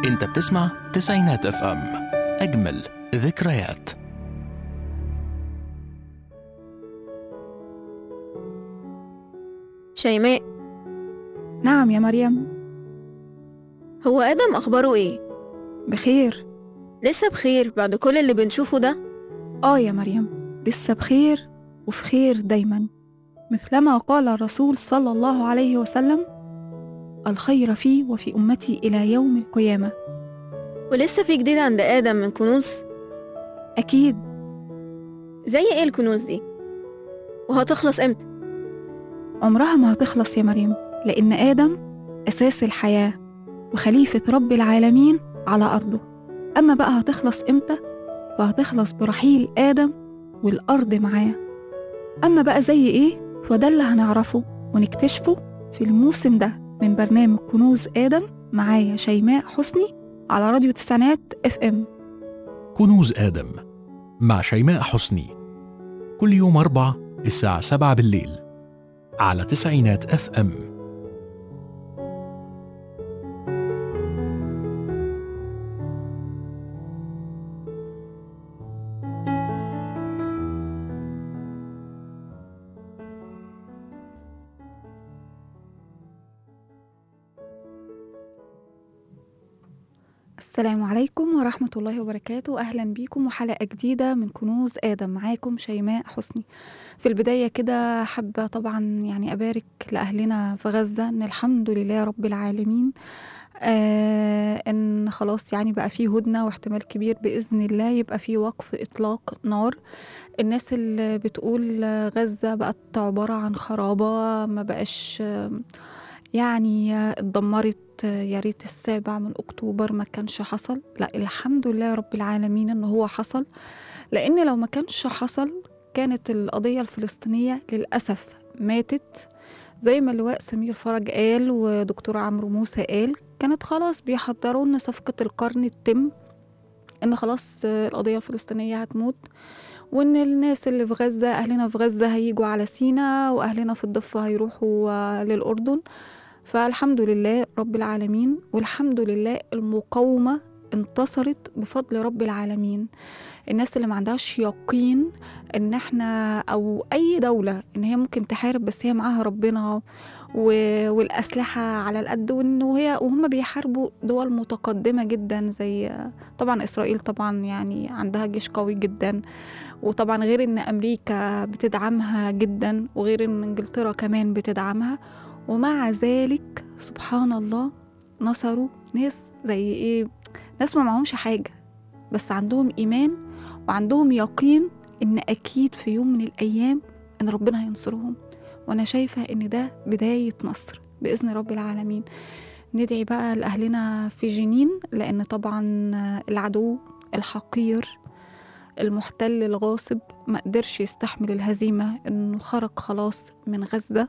انت بتسمع تسعينات اف ام اجمل ذكريات شيماء نعم يا مريم هو آدم أخباره إيه؟ بخير لسه بخير بعد كل اللي بنشوفه ده؟ آه يا مريم لسه بخير وفي خير دايما مثلما قال الرسول صلى الله عليه وسلم الخير في وفي أمتي إلى يوم القيامة ولسه في جديد عند آدم من كنوز؟ أكيد زي إيه الكنوز دي؟ وهتخلص إمتى؟ عمرها ما هتخلص يا مريم لأن آدم أساس الحياة وخليفة رب العالمين على أرضه أما بقى هتخلص إمتى؟ فهتخلص برحيل آدم والأرض معاه أما بقى زي إيه؟ فده اللي هنعرفه ونكتشفه في الموسم ده من برنامج كنوز آدم معايا شيماء حسني على راديو تسعينات اف ام كنوز آدم مع شيماء حسني كل يوم أربع الساعة سبعة بالليل على تسعينات اف ام السلام عليكم ورحمة الله وبركاته أهلا بيكم وحلقة جديدة من كنوز آدم معاكم شيماء حسني في البداية كده حابة طبعا يعني أبارك لأهلنا في غزة إن الحمد لله رب العالمين آه إن خلاص يعني بقى فيه هدنة واحتمال كبير بإذن الله يبقى فيه وقف إطلاق نار الناس اللي بتقول غزة بقت عبارة عن خرابة ما بقاش آه يعني اتدمرت يا ريت السابع من اكتوبر ما كانش حصل لا الحمد لله رب العالمين ان هو حصل لان لو ما كانش حصل كانت القضيه الفلسطينيه للاسف ماتت زي ما اللواء سمير فرج قال ودكتور عمرو موسى قال كانت خلاص بيحضروا ان صفقه القرن تتم ان خلاص القضيه الفلسطينيه هتموت وان الناس اللي في غزه اهلنا في غزه هيجوا على سينا واهلنا في الضفه هيروحوا للاردن فالحمد لله رب العالمين والحمد لله المقاومه انتصرت بفضل رب العالمين الناس اللي ما عندهاش يقين ان احنا او اي دوله ان هي ممكن تحارب بس هي معاها ربنا و... والاسلحه على القد وان وهي وهم بيحاربوا دول متقدمه جدا زي طبعا اسرائيل طبعا يعني عندها جيش قوي جدا وطبعا غير ان امريكا بتدعمها جدا وغير ان انجلترا كمان بتدعمها ومع ذلك سبحان الله نصروا ناس زي ايه ناس ما معهمش حاجه بس عندهم ايمان وعندهم يقين ان اكيد في يوم من الايام ان ربنا هينصرهم وانا شايفه ان ده بدايه نصر باذن رب العالمين ندعي بقى لاهلنا في جنين لان طبعا العدو الحقير المحتل الغاصب ما قدرش يستحمل الهزيمه انه خرج خلاص من غزه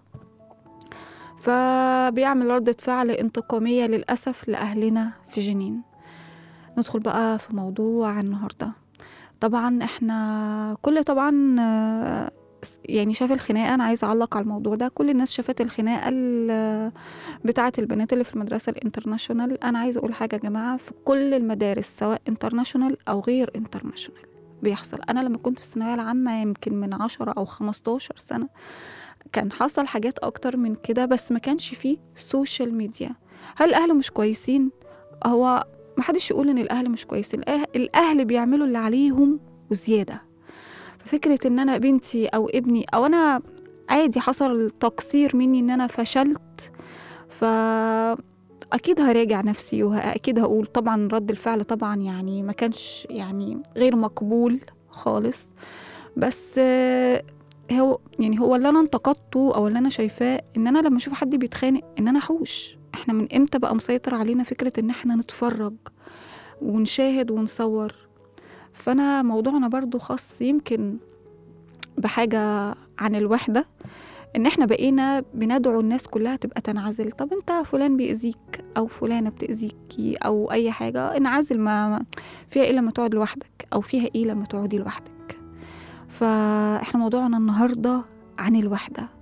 فبيعمل ردة فعل انتقامية للأسف لأهلنا في جنين ندخل بقى في موضوع النهاردة طبعا احنا كل طبعا يعني شاف الخناقة أنا عايزة أعلق على الموضوع ده كل الناس شافت الخناقة بتاعة البنات اللي في المدرسة الانترناشونال أنا عايزة أقول حاجة يا جماعة في كل المدارس سواء انترناشونال أو غير انترناشونال بيحصل أنا لما كنت في الثانوية العامة يمكن من عشرة أو خمستاشر سنة كان حصل حاجات أكتر من كده بس ما كانش فيه سوشيال ميديا هل الأهل مش كويسين؟ هو محدش يقول إن الأهل مش كويسين الأهل بيعملوا اللي عليهم وزيادة ففكرة إن أنا بنتي أو ابني أو أنا عادي حصل تقصير مني إن أنا فشلت ف أكيد هراجع نفسي وأكيد هقول طبعا رد الفعل طبعا يعني ما كانش يعني غير مقبول خالص بس هو يعني هو اللي انا انتقدته او اللي انا شايفاه ان انا لما اشوف حد بيتخانق ان انا احوش احنا من امتى بقى مسيطر علينا فكره ان احنا نتفرج ونشاهد ونصور فانا موضوعنا برضو خاص يمكن بحاجه عن الوحده ان احنا بقينا بندعو الناس كلها تبقى تنعزل طب انت فلان بيأذيك او فلانه بتأذيكي او اي حاجه انعزل ما فيها ايه لما تقعد لوحدك او فيها ايه لما تقعدي لوحدك فاحنا موضوعنا النهارده عن الوحده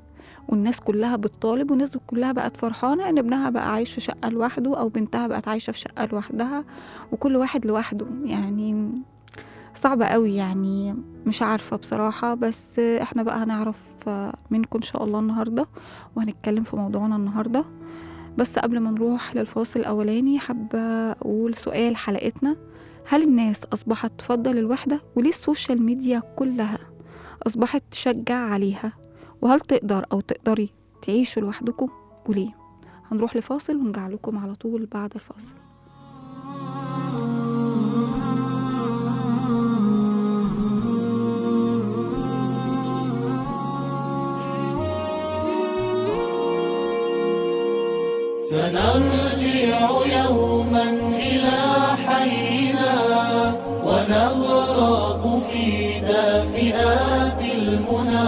والناس كلها بتطالب والناس كلها بقت فرحانة إن ابنها بقى عايش في شقة لوحده أو بنتها بقت عايشة في شقة لوحدها وكل واحد لوحده يعني صعبة قوي يعني مش عارفة بصراحة بس احنا بقى هنعرف منكم إن شاء الله النهاردة وهنتكلم في موضوعنا النهاردة بس قبل ما نروح للفاصل الأولاني حابة أقول سؤال حلقتنا هل الناس أصبحت تفضل الوحدة وليه السوشيال ميديا كلها أصبحت تشجع عليها وهل تقدر أو تقدري تعيشوا لوحدكم وليه هنروح لفاصل ونرجع لكم على طول بعد الفاصل سنرجع يوما إلى حينا ونغرق في دافئات المنى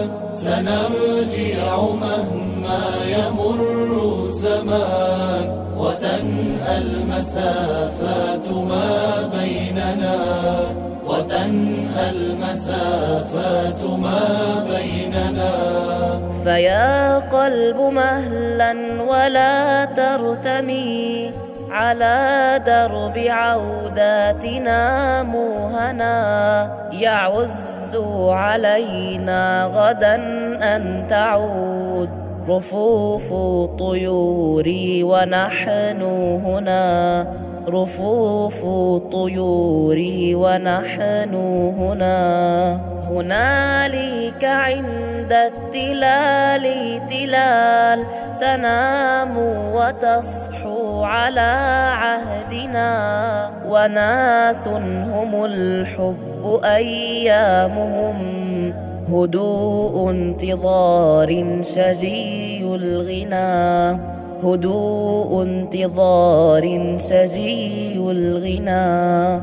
سنرجع مهما يمر الزمان وتنأى المسافات ما بيننا وتنأى المسافات ما بيننا فيا قلب مهلا ولا ترتمي على درب عوداتنا موهنا يعز علينا غدا أن تعود رفوف الطيور ونحن هنا رفوف الطيور ونحن هنا هنالك عند التلال تلال تنام وتصحو على عهدنا وناس هم الحب أيامهم هدوء انتظار شجي الغنى هدوء انتظار شجي الغنى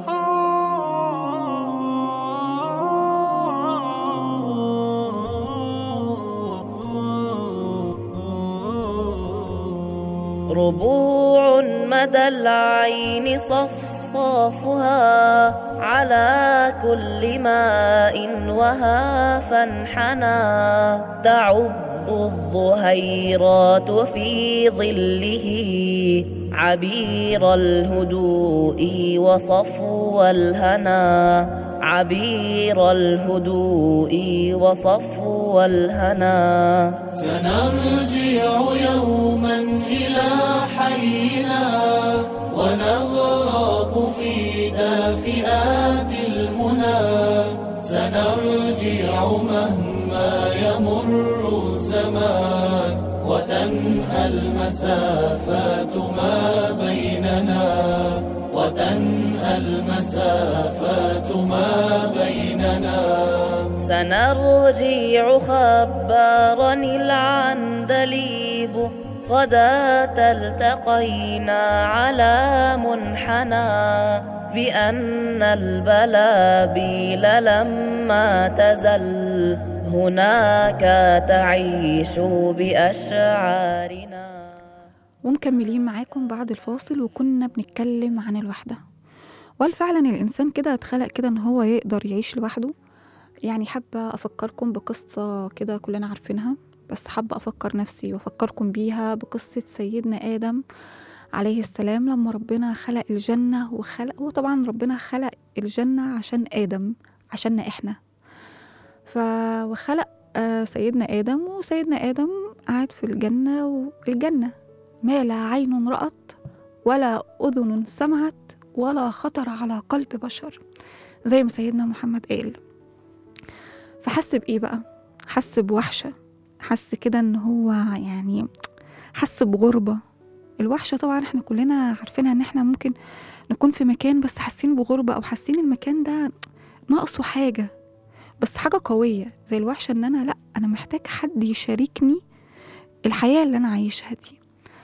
ربوع مدى العين صفصافها على كل ماء وها فانحنى تعب الظهيرات في ظله عبير الهدوء وصفو الهنا عبير الهدوء وصفو الهنا سنرجع يوما إلى حينا ونغرق في دافئات المنى سنرجع مهما يمر الزمان وتنأى المسافات ما بيننا وتنأى المسافات ما بيننا سنرجع خبارا العندليب غداة التقينا على منحنى بأن البلابيل لما تزل هناك تعيش بأشعارنا ومكملين معاكم بعد الفاصل وكنا بنتكلم عن الوحدة وهل فعلا الإنسان كده اتخلق كده إن هو يقدر يعيش لوحده؟ يعني حابة أفكركم بقصة كده كلنا عارفينها بس حابة أفكر نفسي وأفكركم بيها بقصة سيدنا آدم عليه السلام لما ربنا خلق الجنة وخلق وطبعا ربنا خلق الجنة عشان آدم عشاننا إحنا ف وخلق آه، سيدنا آدم وسيدنا آدم قاعد في الجنة والجنة ما لا عين رأت ولا أذن سمعت ولا خطر على قلب بشر زي ما سيدنا محمد قال فحس بإيه بقى؟ حس بوحشة حس كده إن هو يعني حس بغربة الوحشة طبعا احنا كلنا عارفينها إن احنا ممكن نكون في مكان بس حاسين بغربة أو حاسين المكان ده ناقصه حاجة بس حاجة قوية زي الوحشة إن أنا لأ أنا محتاج حد يشاركني الحياة اللي أنا عايشها دي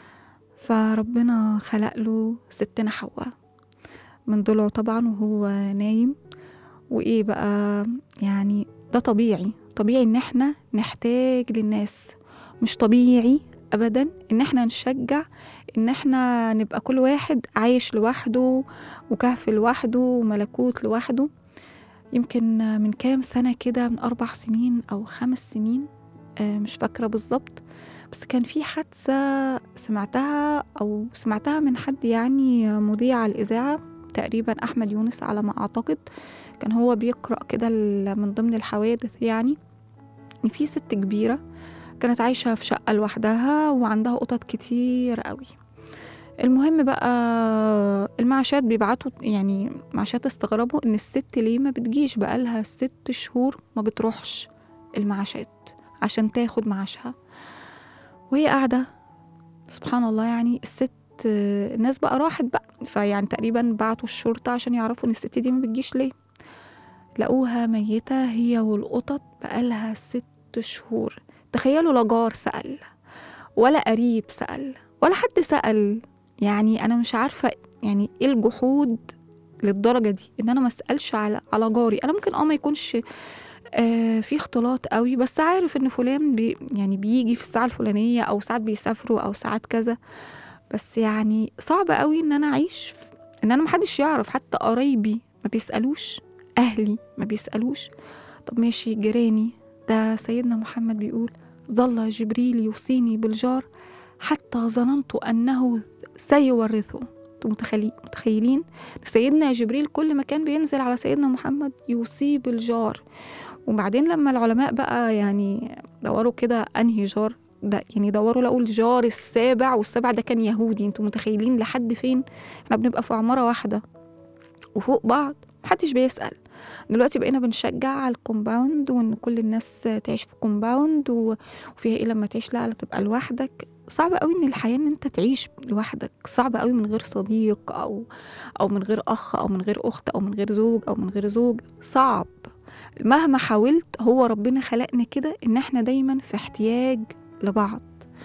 فربنا خلق له ستنا حواء من ضلعه طبعا وهو نايم وإيه بقى يعني ده طبيعي طبيعي إن احنا نحتاج للناس مش طبيعي أبدا إن احنا نشجع إن احنا نبقى كل واحد عايش لوحده وكهف لوحده وملكوت لوحده يمكن من كام سنة كده من أربع سنين أو خمس سنين آه، مش فاكرة بالظبط بس كان في حادثة سمعتها أو سمعتها من حد يعني مذيع على الإذاعة تقريبا أحمد يونس على ما أعتقد كان هو بيقرأ كده ال- من ضمن الحوادث يعني إن في ست كبيرة كانت عايشة في شقة لوحدها وعندها قطط كتير قوي المهم بقى المعاشات بيبعتوا يعني معاشات استغربوا ان الست ليه ما بتجيش بقالها ست شهور ما بتروحش المعاشات عشان تاخد معاشها وهي قاعدة سبحان الله يعني الست الناس بقى راحت بقى فيعني تقريبا بعتوا الشرطة عشان يعرفوا ان الست دي ما بتجيش ليه لقوها ميتة هي والقطط بقالها ست شهور تخيلوا لا جار سأل ولا قريب سأل ولا حد سأل يعني أنا مش عارفة يعني إيه الجحود للدرجة دي إن أنا ما أسألش على على جاري أنا ممكن أه ما يكونش آه في اختلاط قوي بس عارف إن فلان بي يعني بيجي في الساعة الفلانية أو ساعات بيسافروا أو ساعات كذا بس يعني صعب قوي إن أنا أعيش في إن أنا محدش يعرف حتى قرايبي ما بيسألوش أهلي ما بيسألوش طب ماشي جيراني ده سيدنا محمد بيقول ظل جبريل يوصيني بالجار حتى ظننت أنه سيورثه انتوا متخيلين متخيلين سيدنا جبريل كل ما كان بينزل على سيدنا محمد يوصيه بالجار وبعدين لما العلماء بقى يعني دوروا كده انهي جار ده يعني دوروا لقوا الجار السابع والسابع ده كان يهودي انتوا متخيلين لحد فين احنا بنبقى في عمارة واحدة وفوق بعض محدش بيسأل دلوقتي بقينا بنشجع على الكومباوند وان كل الناس تعيش في كومباوند و- وفيها ايه لما تعيش لا لا تبقى لوحدك صعب قوي ان الحياه ان انت تعيش لوحدك صعب قوي من غير صديق او او من غير اخ او من غير اخت او من غير زوج او من غير زوج صعب مهما حاولت هو ربنا خلقنا كده ان احنا دايما في احتياج لبعض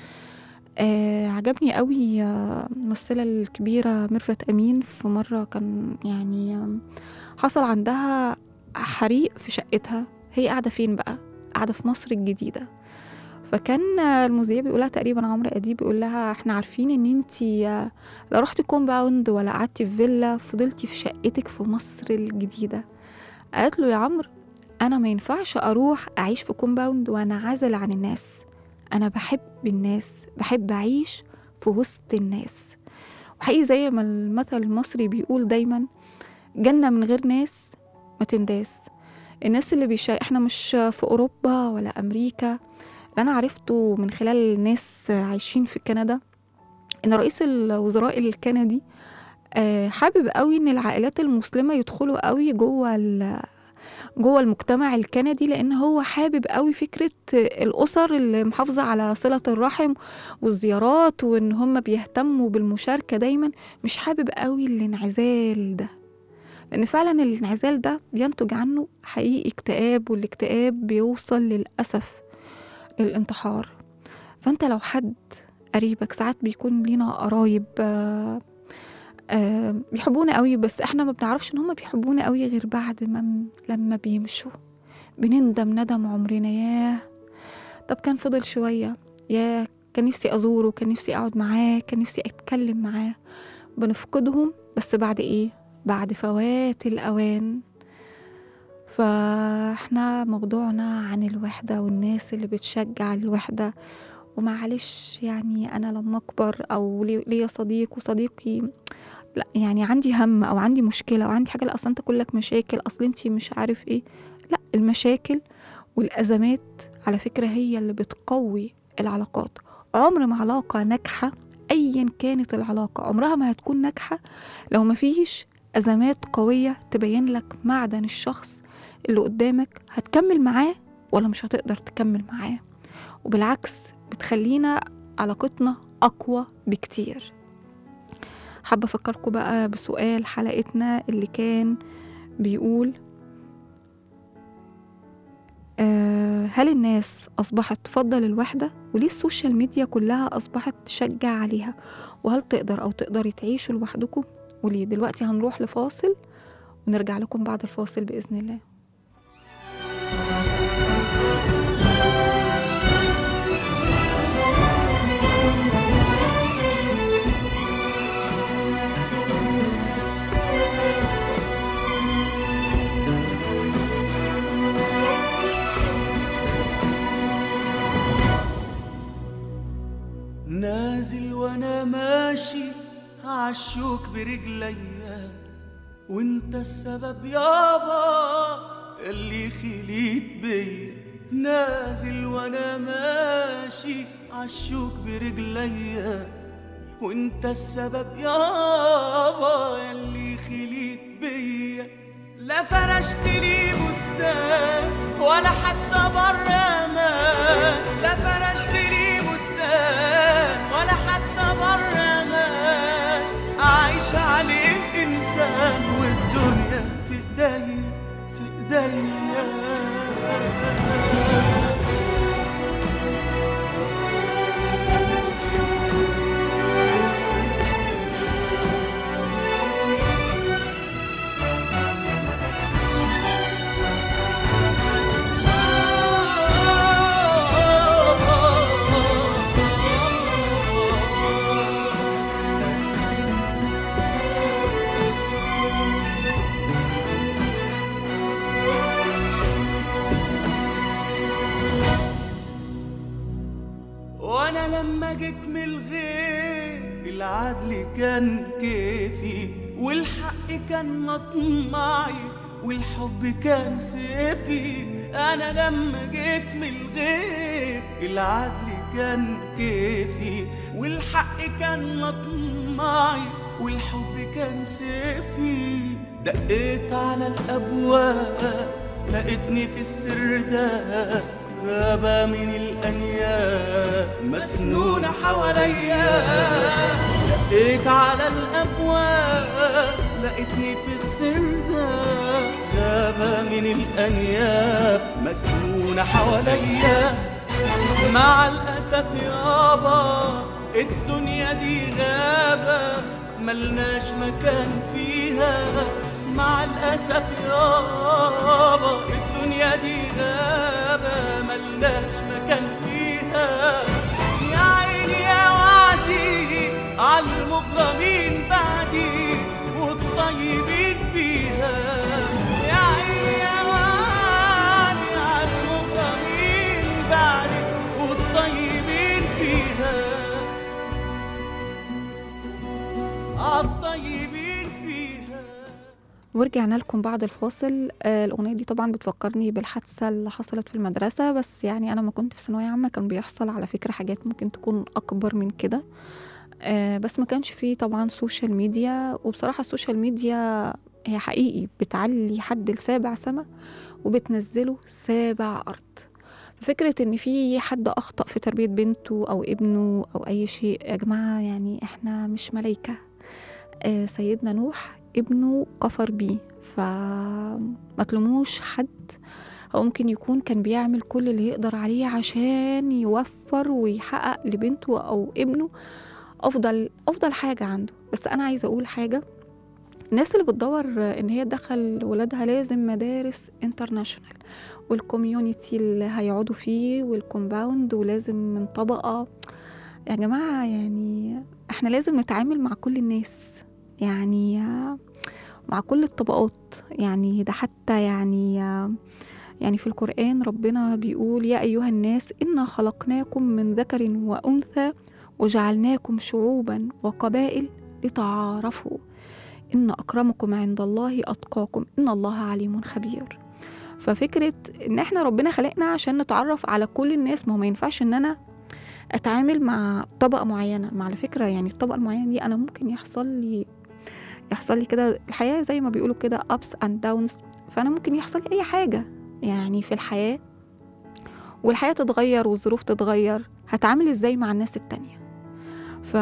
آه عجبني قوي آه، الممثلة الكبيرة ميرفت أمين في مرة كان يعني آم، حصل عندها حريق في شقتها هي قاعدة فين بقى؟ قاعدة في مصر الجديدة فكان آه، المذيع بيقولها تقريبا عمرو أديب بيقول لها احنا عارفين ان انتي آه، لا رحتي كومباوند ولا قعدتي في فيلا فضلتي في شقتك في مصر الجديدة قالت له يا عمرو انا ما ينفعش اروح اعيش في كومباوند وانا عازل عن الناس انا بحب الناس بحب اعيش في وسط الناس وحقيقي زي ما المثل المصري بيقول دايما جنة من غير ناس ما تنداس الناس اللي بيشا احنا مش في اوروبا ولا امريكا اللي انا عرفته من خلال ناس عايشين في كندا ان رئيس الوزراء الكندي آه، حابب قوي ان العائلات المسلمه يدخلوا قوي جوه ال- جوه المجتمع الكندي لان هو حابب قوي فكره الاسر اللي محافظه على صله الرحم والزيارات وان هم بيهتموا بالمشاركه دايما مش حابب قوي الانعزال ده لان فعلا الانعزال ده بينتج عنه حقيقي اكتئاب والاكتئاب بيوصل للاسف للانتحار فانت لو حد قريبك ساعات بيكون لينا قرايب آه، آه، بيحبونا قوي بس احنا ما بنعرفش ان هم بيحبونا قوي غير بعد ما لما بيمشوا بنندم ندم عمرنا ياه طب كان فضل شوية ياه كان نفسي أزوره كان نفسي أقعد معاه كان نفسي أتكلم معاه بنفقدهم بس بعد إيه؟ بعد فوات الأوان فاحنا موضوعنا عن الوحدة والناس اللي بتشجع الوحدة ومعلش يعني أنا لما أكبر أو لي- ليا صديق وصديقي لا يعني عندي هم أو عندي مشكلة أو عندي حاجة لا أصل أنت كلك مشاكل أصل أنت مش عارف إيه لا المشاكل والأزمات على فكرة هي اللي بتقوي العلاقات عمر ما علاقة ناجحة أيا كانت العلاقة عمرها ما هتكون ناجحة لو ما فيش أزمات قوية تبين لك معدن الشخص اللي قدامك هتكمل معاه ولا مش هتقدر تكمل معاه وبالعكس بتخلينا علاقتنا أقوى بكتير حابة أفكركم بقى بسؤال حلقتنا اللي كان بيقول آه، هل الناس أصبحت تفضل الوحدة وليه السوشيال ميديا كلها أصبحت تشجع عليها وهل تقدر أو تقدري تعيشوا لوحدكم وليه دلوقتي هنروح لفاصل ونرجع لكم بعد الفاصل بإذن الله نازل وانا ماشي عالشوك برجليا وانت السبب يابا اللي خليت بيا نازل وانا ماشي عالشوك برجليا وانت السبب يابا اللي خليت بيا لا فرشت لي بستان ولا حتى برا ما لا فرشت لي بستان ولا حتى برا ما أعيش عليه إنسان والدنيا في إيديا في إيديا وانا لما جيت من الغيب العدل كان كيفي والحق كان مطمعي والحب كان سيفي انا لما جيت من الغيب العدل كان كيفي والحق كان مطمعي والحب كان سيفي دقيت على الابواب لقيتني في السر ده غابة من الأنياب مسنونة حواليا دقيت على الأبواب لقيتني في السر ده غابة من الأنياب مسنونة حواليا مع الأسف يابا الدنيا دي غابة ملناش مكان فيها مع الأسف يابا الدنيا دي غابة ملناش مكان فيها يا عيني يا وعدي على المظلمين بعدي والطيبين فيها يا عيني يا وعدي على المظلمين بعدي والطيبين فيها عالطيبين فيها ورجعنا لكم بعد الفاصل آه الأغنية دي طبعا بتفكرني بالحادثة اللي حصلت في المدرسة بس يعني أنا ما كنت في ثانوية عامة كان بيحصل على فكرة حاجات ممكن تكون أكبر من كده آه بس ما كانش فيه طبعا سوشيال ميديا وبصراحة السوشيال ميديا هي حقيقي بتعلي حد لسابع سما وبتنزله سابع أرض فكرة إن في حد أخطأ في تربية بنته أو ابنه أو أي شيء يا جماعة يعني إحنا مش ملايكة آه سيدنا نوح ابنه كفر بيه فما تلوموش حد هو ممكن يكون كان بيعمل كل اللي يقدر عليه عشان يوفر ويحقق لبنته أو ابنه أفضل أفضل حاجة عنده بس أنا عايزة أقول حاجة الناس اللي بتدور إن هي تدخل ولادها لازم مدارس انترناشونال والكوميونيتي اللي هيقعدوا فيه والكومباوند ولازم من طبقة يا جماعة يعني احنا لازم نتعامل مع كل الناس يعني مع كل الطبقات يعني ده حتى يعني يعني في القرآن ربنا بيقول يا أيها الناس إنا خلقناكم من ذكر وأنثى وجعلناكم شعوبا وقبائل لتعارفوا إن أكرمكم عند الله أتقاكم إن الله عليم خبير ففكرة إن إحنا ربنا خلقنا عشان نتعرف على كل الناس ما هو ما ينفعش إن أنا أتعامل مع طبقة معينة مع على فكرة يعني الطبقة المعينة دي أنا ممكن يحصل لي يحصل لي كده الحياة زي ما بيقولوا كده ups and downs فأنا ممكن يحصل لي أي حاجة يعني في الحياة والحياة تتغير والظروف تتغير هتعامل ازاي مع الناس التانية ف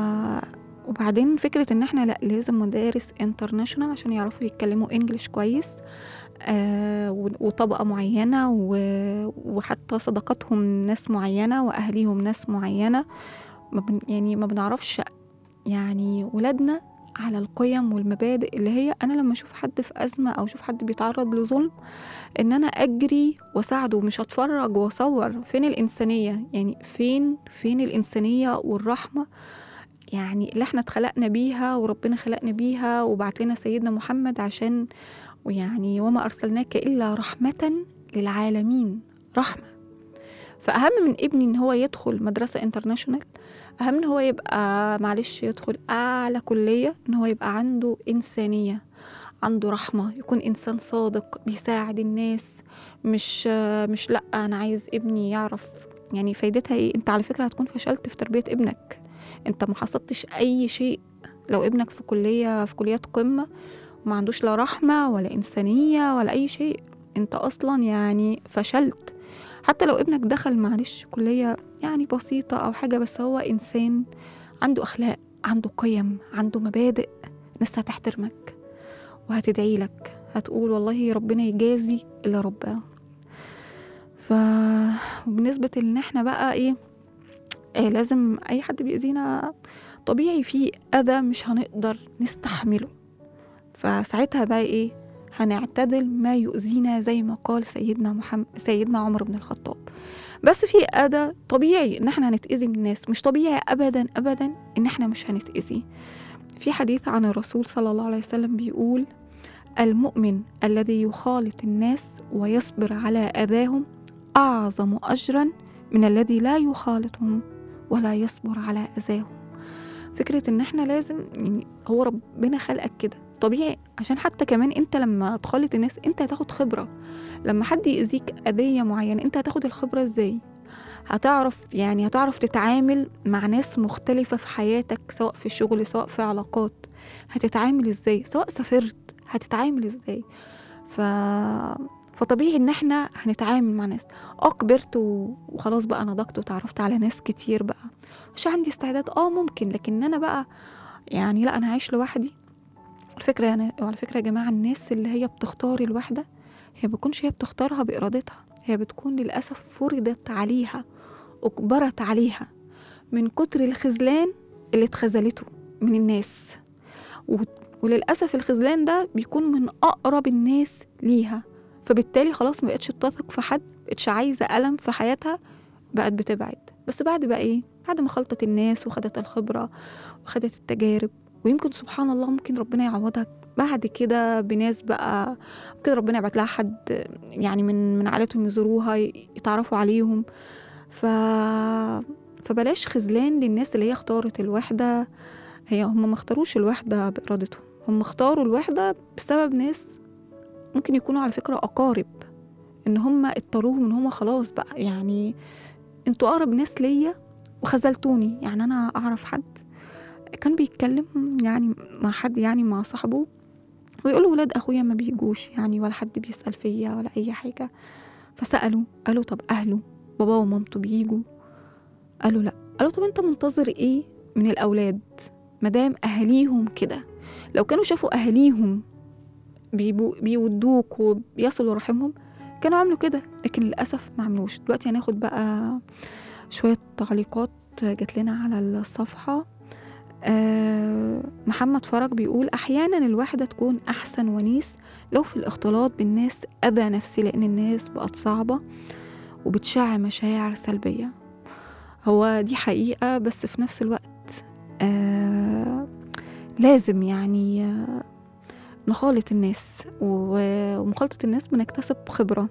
وبعدين فكرة ان احنا لا لازم مدارس انترناشونال عشان يعرفوا يتكلموا انجليش كويس آه وطبقة معينة و- وحتى صداقاتهم ناس معينة وأهليهم ناس معينة ما بن يعني ما بنعرفش يعني ولادنا على القيم والمبادئ اللي هي أنا لما أشوف حد في أزمة أو أشوف حد بيتعرض لظلم إن أنا أجري وأساعده مش هتفرج وأصور فين الإنسانية يعني فين فين الإنسانية والرحمة يعني اللي احنا اتخلقنا بيها وربنا خلقنا بيها وبعت لنا سيدنا محمد عشان ويعني وما أرسلناك إلا رحمة للعالمين رحمة فأهم من ابني إن هو يدخل مدرسة انترناشونال أهم إن هو يبقى معلش يدخل أعلى كلية إن هو يبقى عنده إنسانية عنده رحمة يكون إنسان صادق بيساعد الناس مش مش لأ أنا عايز ابني يعرف يعني فايدتها إيه أنت على فكرة هتكون فشلت في تربية ابنك أنت ما حصلتش أي شيء لو ابنك في كلية في كليات قمة وما عندوش لا رحمة ولا إنسانية ولا أي شيء أنت أصلا يعني فشلت حتى لو ابنك دخل معلش كلية يعني بسيطة أو حاجة بس هو إنسان عنده أخلاق عنده قيم عنده مبادئ الناس هتحترمك وهتدعي لك هتقول والله ربنا يجازي اللي رباه ف وبالنسبة ان احنا بقى ايه, إيه لازم اي حد بيأذينا طبيعي في اذى مش هنقدر نستحمله فساعتها بقى ايه هنعتدل ما يؤذينا زي ما قال سيدنا محمد سيدنا عمر بن الخطاب بس في أذى طبيعي إن احنا هنتأذي من الناس مش طبيعي أبدا أبدا إن احنا مش هنتأذي في حديث عن الرسول صلى الله عليه وسلم بيقول المؤمن الذي يخالط الناس ويصبر على أذاهم أعظم أجرا من الذي لا يخالطهم ولا يصبر على أذاهم فكرة إن إحنا لازم يعني هو ربنا خلقك كده طبيعي عشان حتى كمان انت لما تخالط الناس انت هتاخد خبرة لما حد يأذيك أذية معينة انت هتاخد الخبرة ازاي هتعرف يعني هتعرف تتعامل مع ناس مختلفة في حياتك سواء في الشغل سواء في علاقات هتتعامل ازاي سواء سافرت هتتعامل ازاي ف... فطبيعي ان احنا هنتعامل مع ناس اه كبرت و... وخلاص بقى نضجت وتعرفت على ناس كتير بقى مش عندي استعداد اه ممكن لكن انا بقى يعني لا انا عايش لوحدي على فكرة أنا وعلى فكرة يا جماعة الناس اللي هي بتختار الوحدة هي بتكونش هي بتختارها بإرادتها هي بتكون للأسف فرضت عليها أجبرت عليها من كتر الخذلان اللي اتخذلته من الناس و... وللأسف الخذلان ده بيكون من أقرب الناس ليها فبالتالي خلاص ما بقتش تثق في حد بقتش عايزة ألم في حياتها بقت بتبعد بس بعد بقى إيه بعد ما خلطت الناس وخدت الخبرة وخدت التجارب ويمكن سبحان الله ممكن ربنا يعوضها بعد كده بناس بقى ممكن ربنا يبعت لها حد يعني من من عائلتهم يزوروها يتعرفوا عليهم ف فبلاش خذلان للناس اللي هي اختارت الوحدة هي هم ما اختاروش الوحدة بإرادتهم هم اختاروا الوحدة بسبب ناس ممكن يكونوا على فكرة أقارب إن هم اضطروهم إن هم خلاص بقى يعني انتوا أقرب ناس ليا وخذلتوني يعني أنا أعرف حد كان بيتكلم يعني مع حد يعني مع صاحبه ويقول له ولاد اخويا ما بيجوش يعني ولا حد بيسال فيا ولا اي حاجه فسالوا قالوا طب اهله بابا ومامته بيجوا قالوا لا قالوا طب انت منتظر ايه من الاولاد مدام اهاليهم كده لو كانوا شافوا اهاليهم بيودوك وبيصلوا رحمهم كانوا عملوا كده لكن للاسف ما عملوش دلوقتي هناخد بقى شويه تعليقات جات لنا على الصفحه أه محمد فرج بيقول أحيانا الوحدة تكون أحسن ونيس لو في الاختلاط بالناس أذى نفسي لأن الناس بقت صعبة وبتشع مشاعر سلبية هو دي حقيقة بس في نفس الوقت أه لازم يعني أه نخالط الناس ومخالطة الناس بنكتسب خبرة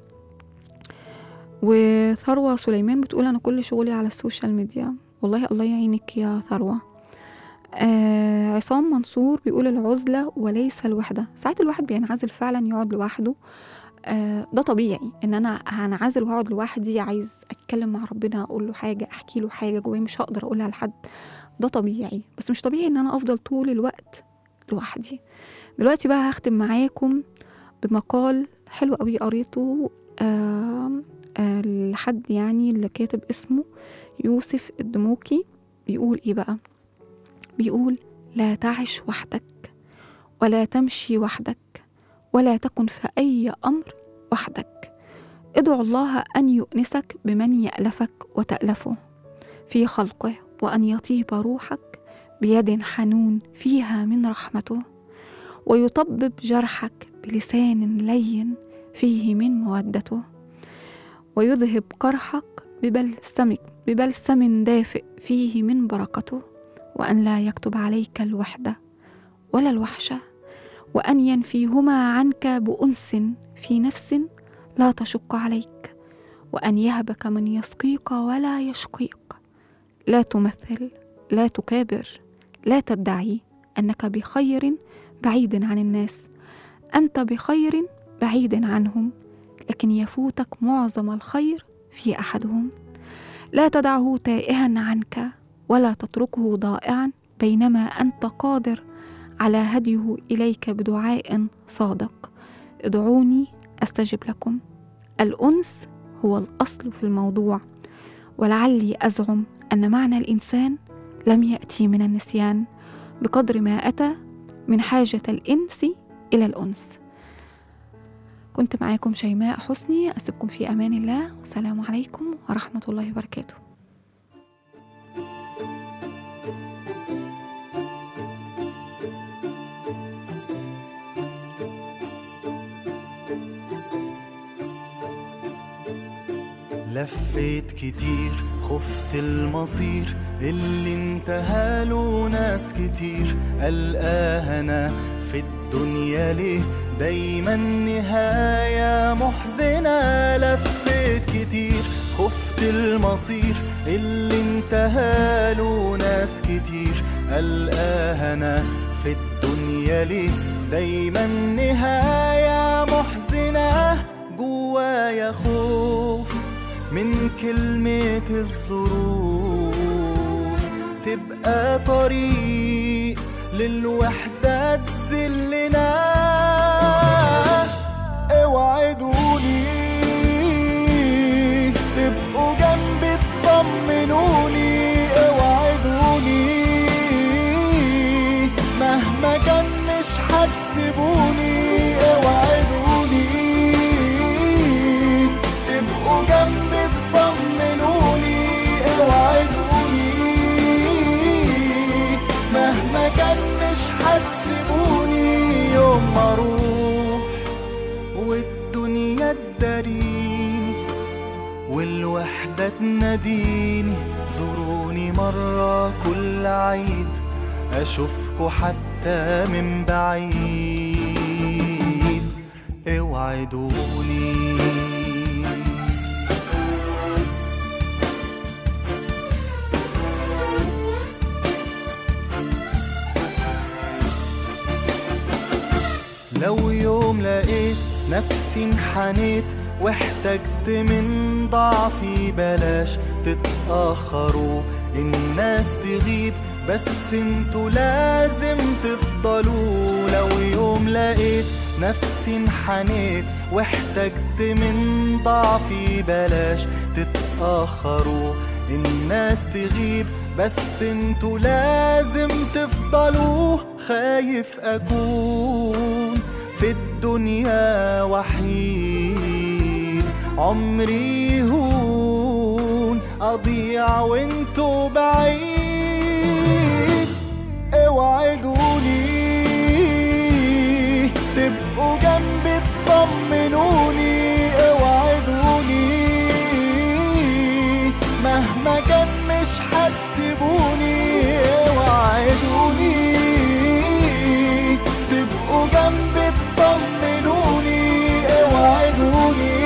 وثروة سليمان بتقول أنا كل شغلي على السوشيال ميديا والله الله يعينك يا ثروة آه عصام منصور بيقول العزلة وليس الوحدة ساعات الواحد بينعزل فعلا يقعد لوحده آه ده طبيعي ان انا هنعزل واقعد لوحدي عايز اتكلم مع ربنا اقول له حاجة احكي له حاجة جوايا مش هقدر اقولها لحد ده طبيعي بس مش طبيعي ان انا افضل طول الوقت لوحدي دلوقتي بقى هختم معاكم بمقال حلو قوي قريته آه آه لحد يعني اللي كاتب اسمه يوسف الدموكي بيقول ايه بقى بيقول لا تعش وحدك ولا تمشي وحدك ولا تكن في أي أمر وحدك ادعو الله أن يؤنسك بمن يألفك وتألفه في خلقه وأن يطيب روحك بيد حنون فيها من رحمته ويطبب جرحك بلسان لين فيه من مودته ويذهب قرحك ببلسمك ببلسم دافئ فيه من بركته وأن لا يكتب عليك الوحدة ولا الوحشة وأن ينفيهما عنك بأنس في نفس لا تشق عليك وأن يهبك من يسقيك ولا يشقيك لا تمثل لا تكابر لا تدعي أنك بخير بعيد عن الناس أنت بخير بعيد عنهم لكن يفوتك معظم الخير في أحدهم لا تدعه تائها عنك ولا تتركه ضائعا بينما أنت قادر على هديه إليك بدعاء صادق ادعوني أستجب لكم الأنس هو الأصل في الموضوع ولعلي أزعم أن معنى الإنسان لم يأتي من النسيان بقدر ما أتى من حاجة الإنس إلى الأنس كنت معاكم شيماء حسني أسيبكم في أمان الله والسلام عليكم ورحمة الله وبركاته لفيت كتير خفت المصير اللي انتهى له ناس كتير ألقاها أنا في الدنيا ليه دايما نهاية محزنة لفيت كتير خفت المصير اللي انتهى له ناس كتير ألقاها أنا في الدنيا ليه دايما نهاية محزنة جوايا خوف من كلمة الظروف تبقى طريق للوحدة تذلنا اوعدوني تبقوا جنبي تطمنوني اوعدوني مهما كان مش هتسيبوني اوعدوني تبقوا جنبي تطمنوني اوعدوني مهما كان مش هتسيبوني يوم ما اروح والدنيا تداريني والوحدة تناديني زوروني مرة كل عيد أشوفكوا حتى من بعيد اوعدوني لو يوم لقيت نفسي انحنيت واحتجت من ضعفي بلاش تتأخروا الناس تغيب بس انتوا لازم تفضلوا لو يوم لقيت نفسي انحنيت واحتجت من ضعفي بلاش تتأخروا الناس تغيب بس انتوا لازم تفضلوا خايف اكون في الدنيا وحيد عمري يهون اضيع وانتوا بعيد اوعدوني تبقوا جنبي تطمنوني اوعدوني مهما كان مش هتسيبوني اوعدوني تبقوا جنبي تطمنوني اوعدوني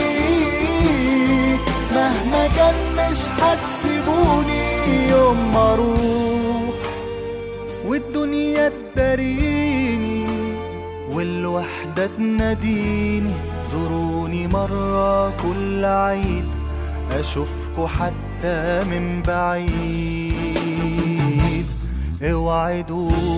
مهما كان مش هتسيبوني يوم ما اروح والدنيا تداريني والوحدة تناديني زوروني مرة كل عيد أشوفكوا حتى من بعيد اوعدوني